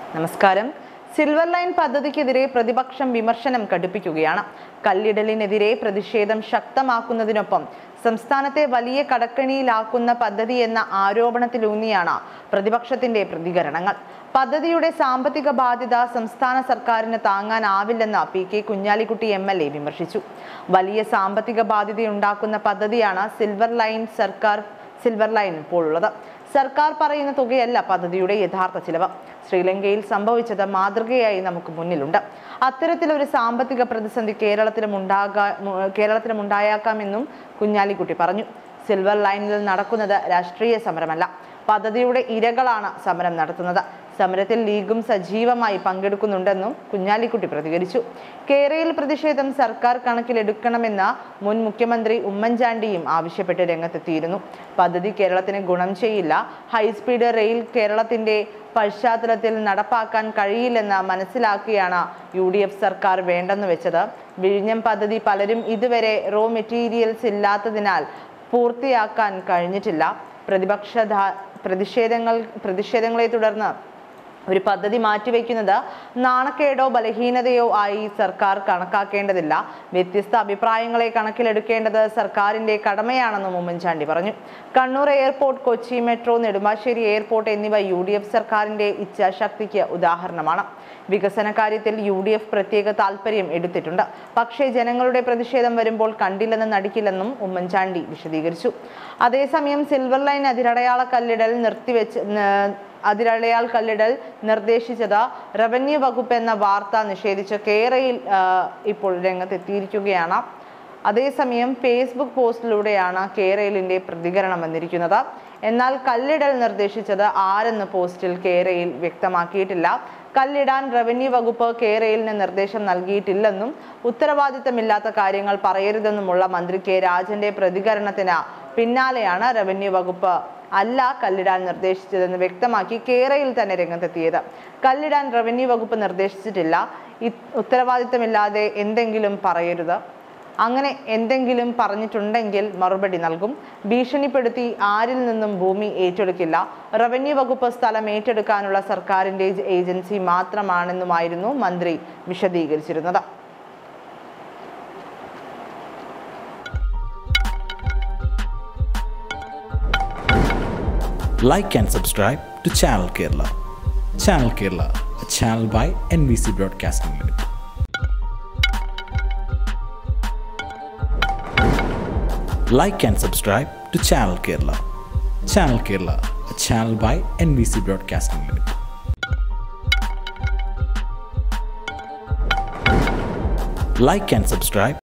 നമസ്കാരം silver line പദ്ധതിക്കെതിരെ പ്രതിപക്ഷം വിമർശനം കടുപ്പിക്കുകയാണ് കല്ലിടലിനെതിരെ പ്രതിഷേധം ശക്തമാക്കുന്നതിനൊപ്പം സംസ്ഥാനത്തെ വലിയ കടക്കണിയിലാക്കുന്ന പദ്ധതി എന്ന ആരോപണത്തിലൂന്നിയാണ് പ്രതിപക്ഷത്തിന്റെ പ്രതികരണങ്ങൾ പദ്ധതിയുടെ സാമ്പത്തിക ബാധ്യത സംസ്ഥാന സർക്കാരിന് താങ്ങാനാവില്ലെന്ന് P K Kunhalikutty M L A വിമർശിച്ചു വലിയ സാമ്പത്തിക ബാധ്യതയുണ്ടാക്കുന്ന പദ്ധതിയാണ് സിൽവർ ലൈൻ സർക്കാർ സിൽവർ ലൈൻ ഇപ്പോൾ ഉള്ളത് സർക്കാർ പറയുന്ന തുകയല്ല പദ്ധതിയുടെ യഥാർത്ഥ ചിലവ് ശ്രീലങ്കയിൽ സംഭവിച്ചത് മാതൃകയായി നമുക്ക് മുന്നിലുണ്ട് അത്തരത്തിലൊരു സാമ്പത്തിക പ്രതിസന്ധി കേരളത്തിലും ഉണ്ടാകാ മു- കേരളത്തിലും ഉണ്ടായേക്കാമെന്നും കുഞ്ഞാലിക്കുട്ടി പറഞ്ഞു സിൽവർ ലൈനിൽ നടക്കുന്നത് രാഷ്ട്രീയ സമരമല്ല പദ്ധതിയുടെ ഇരകളാണ് സമരം നടത്തുന്നത് സമരത്തിൽ ലീഗും സജീവമായി പങ്കെടുക്കുന്നുണ്ടെന്നും കുഞ്ഞാലിക്കുട്ടി പ്രതികരിച്ചു കേരയിൽ പ്രതിഷേധം സർക്കാർ കണക്കിലെടുക്കണമെന്ന് മുൻ മുഖ്യമന്ത്രി ഉമ്മൻചാണ്ടിയും ആവശ്യപ്പെട്ട് രംഗത്തെത്തിയിരുന്നു പദ്ധതി കേരളത്തിന് ഗുണം ചെയ്യില്ല ഹൈസ്പീഡ് റെയിൽ കേരളത്തിന്റെ പശ്ചാത്തലത്തിൽ നടപ്പാക്കാൻ കഴിയില്ലെന്ന് മനസ്സിലാക്കിയാണ് യു ഡി എഫ് സർക്കാർ വേണ്ടെന്ന് വെച്ചത് വിഴിഞ്ഞം പദ്ധതി പലരും ഇതുവരെ റോ മെറ്റീരിയൽസ് ഇല്ലാത്തതിനാൽ പൂർത്തിയാക്കാൻ കഴിഞ്ഞിട്ടില്ല പ്രതിപക്ഷ ധാ- പ്രതിഷേധങ്ങൾ പ്രതിഷേധങ്ങളെ തുടർന്ന് ഒരു പദ്ധതി മാറ്റിവെക്കുന്നത് നാണക്കേടോ ബലഹീനതയോ ആയി സർക്കാർ കണക്കാക്കേണ്ടതില്ല വ്യത്യസ്ത അഭിപ്രായങ്ങളെ കണക്കിലെടുക്കേണ്ടത് സർക്കാരിന്റെ കടമയാണെന്നും ഉമ്മൻചാണ്ടി പറഞ്ഞു Kannur airport Kochi metro Nedumbassery airport എന്നിവ യു ഡി എഫ് സർക്കാരിന്റെ ഇച്ഛാശക്തിക്ക് ഉദാഹരണമാണ് വികസന കാര്യത്തിൽ യു ഡി എഫ് പ്രത്യേക താല്പര്യം എടുത്തിട്ടുണ്ട് പക്ഷേ ജനങ്ങളുടെ പ്രതിഷേധം വരുമ്പോൾ കണ്ടില്ലെന്ന് നടിക്കില്ലെന്നും ഉമ്മൻചാണ്ടി വിശദീകരിച്ചു അതേസമയം സിൽവർ ലൈൻ അതിരടയാള കല്ലിടൽ നിർത്തിവെച്ച് ന- അതിരടയാൾ കല്ലിടൽ നിർദ്ദേശിച്ചത് റവന്യൂ വകുപ്പ് എന്ന വാർത്ത നിഷേധിച്ച് കേരയിൽ ആ, ഇപ്പോൾ രംഗത്തെത്തിയിരിക്കുകയാണ് അതേസമയം ഫേസ്ബുക്ക് പോസ്റ്റിലൂടെയാണ് കേരളിന്റെ പ്രതികരണം വന്നിരിക്കുന്നത് എന്നാൽ കല്ലിടൽ നിർദ്ദേശിച്ചത് ആരെന്ന് പോസ്റ്റിൽ കേരയിൽ വ്യക്തമാക്കിയിട്ടില്ല കല്ലിടാൻ റവന്യൂ വകുപ്പ് കേരളിന് നിർദ്ദേശം നൽകിയിട്ടില്ലെന്നും ഉത്തരവാദിത്തമില്ലാത്ത കാര്യങ്ങൾ പറയരുതെന്നുമുള്ള മന്ത്രി കെ രാജന്റെ പ്രതികരണത്തിന് പിന്നാലെയാണ് റവന്യൂ വകുപ്പ് അല്ല കല്ലിടാൻ നിർദ്ദേശിച്ചതെന്ന് വ്യക്തമാക്കി കേരയിൽ തന്നെ രംഗത്തെത്തിയത് കല്ലിടാൻ റവന്യൂ വകുപ്പ് നിർദ്ദേശിച്ചിട്ടില്ല ഇ- ഉത്തരവാദിത്തമില്ലാതെ എന്തെങ്കിലും പറയരുത് അങ്ങനെ എന്തെങ്കിലും പറഞ്ഞിട്ടുണ്ടെങ്കിൽ മറുപടി നൽകും ഭീഷണിപ്പെടുത്തി ആരിൽ നിന്നും ഭൂമി ഏറ്റെടുക്കില്ല റവന്യൂ വകുപ്പ് സ്ഥലം ഏറ്റെടുക്കാനുള്ള സർക്കാരിന്റെ ഏജൻസി മാത്രമാണെന്നുമായിരുന്നു മന്ത്രി വിശദീകരിച്ചിരുന്നത് like and subscribe to Channel Kerala. Channel Kerala, a channel by NBC Broadcasting Limited. Like and subscribe to Channel Kerala. Channel Kerala, a channel by NBC Broadcasting Limited. Like and subscribe